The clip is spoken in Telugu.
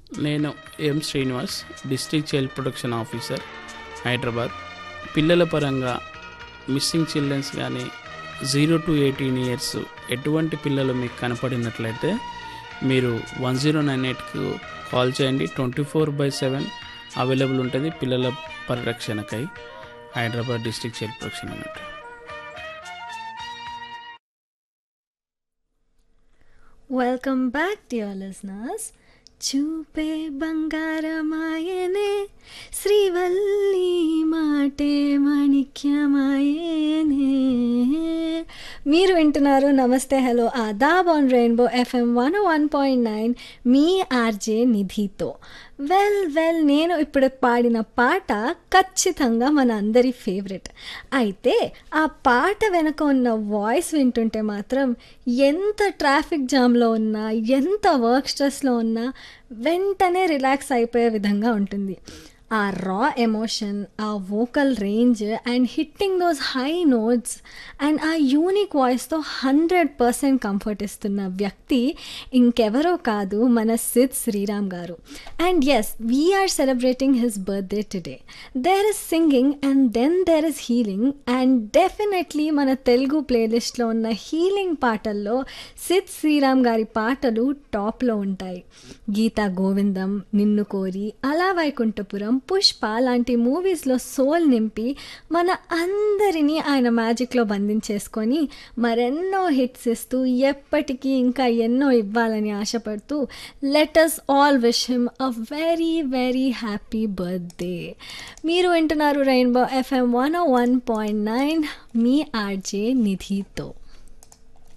నేను M Srinivas district child protection officer Hyderabad పిల్లల పరంగా మిస్సింగ్ చిల్డ్రన్స్ కానీ జీరో టు ఎయిటీన్ ఇయర్స్ ఎటువంటి పిల్లలు మీకు కనపడినట్లయితే మీరు వన్ జీరో నైన్ ఎయిట్కు కాల్ చేయండి twenty four by seven available ఉంటుంది పిల్లల పరిరక్షణకై హైదరాబాద్ డిస్ట్రిక్ట్ చైల్డ్ ప్రొటెక్షన్ అన్నట్టు వెల్కమ్ బ్యాక్ డియర్ లిజనర్స్ చూపే బంగారమాయనే శ్రీవల్లి మాటే మాణిక్యమాయనే మీరు వింటున్నారు నమస్తే హలో ఆదాబ్ on rainbow FM one one point nine మీ ఆర్జే నిధితో వెల్ వెల్ నేను ఇప్పుడు పాడిన పాట ఖచ్చితంగా మన అందరి ఫేవరెట్ అయితే ఆ పాట వెనక ఉన్న వాయిస్ వింటుంటే మాత్రం ఎంత ట్రాఫిక్ జామ్లో ఉన్నా ఎంత వర్క్ స్ట్రెస్లో ఉన్నా వెంటనే రిలాక్స్ అయిపోయే విధంగా ఉంటుంది ఆ raw emotion uh vocal range and hitting those high notes and uh unique వాయిస్తో హండ్రెడ్ పర్సెంట్ కంఫర్ట్ ఇస్తున్న వ్యక్తి ఇంకెవరో కాదు మన సిద్ శ్రీరామ్ గారు and yes we're celebrating his birthday today there is singing and then there is healing and definitely మన తెలుగు ప్లేలిస్ట్లో ఉన్న హీలింగ్ పాటల్లో సిద్ శ్రీరామ్ గారి పాటలు టాప్లో ఉంటాయి గీతా గోవిందం నిన్ను కోరి అలా వైకుంఠపురం పుష్ప లాంటి మూవీస్లో సోల్ నింపి మన అందరినీ ఆయన మ్యాజిక్లో బంధించేసుకొని మరెన్నో హిట్స్ ఇస్తూ ఎప్పటికీ ఇంకా ఎన్నో ఇవ్వాలని ఆశపడుతూ let us all wish him a very very happy birthday మీరు వింటున్నారు rainbow FM one one point nine మీ ఆర్జే నిధితో